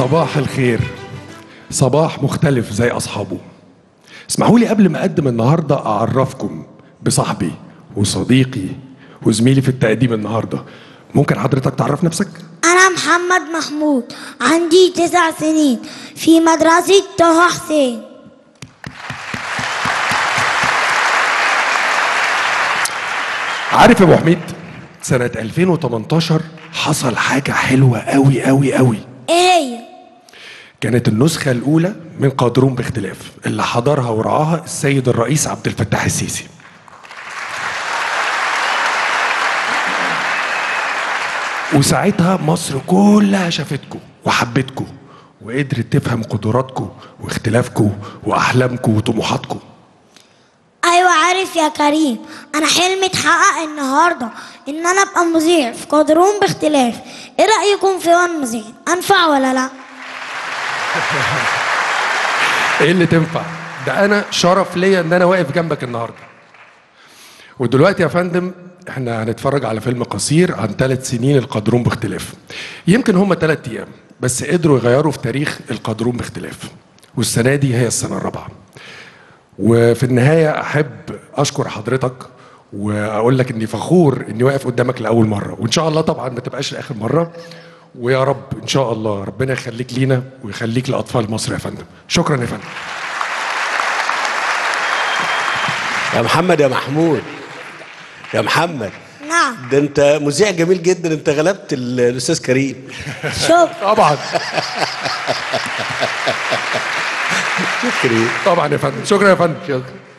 صباح الخير صباح مختلف زي أصحابه اسمحوا لي قبل ما أقدم النهاردة أعرفكم بصاحبي وصديقي وزميلي في التقديم النهاردة ممكن حضرتك تعرف نفسك؟ أنا محمد محمود عندي تسع سنين في مدرسة طه حسين عارف يا أبو حميد سنة 2018 حصل حاجة حلوة أوي أوي أوي إيه هي؟ كانت النسخة الأولى من قادرون باختلاف اللي حضرها ورعاها السيد الرئيس عبد الفتاح السيسي وساعتها مصر كلها شافتكم وحبتكم وقدرت تفهم قدراتكم واختلافكم وأحلامكم وطموحاتكم أيوة عارف يا كريم أنا حلمي اتحقق النهاردة إن أنا أبقى مذيع في قدرون باختلاف إيه رأيكم في وان مذيع؟ أنفع ولا لأ؟ ايه اللي تنفع ده انا شرف ليا ان انا واقف جنبك النهارده ودلوقتي يا فندم احنا هنتفرج على فيلم قصير عن ثلاث سنين القدرون باختلاف يمكن هم ثلاث ايام بس قدروا يغيروا في تاريخ القدرون باختلاف والسنه دي هي السنه الرابعه وفي النهايه احب اشكر حضرتك واقول لك اني فخور اني واقف قدامك لاول مره وان شاء الله طبعا ما تبقاش لاخر مره ويا رب ان شاء الله ربنا يخليك لينا ويخليك لاطفال مصر يا فندم شكرا يا فندم يا محمد يا محمود يا محمد نعم ده انت مذيع جميل جدا انت غلبت ال- الاستاذ كريم شكرا طبعا كريم طبعا يا فندم شكرا يا فندم شكرا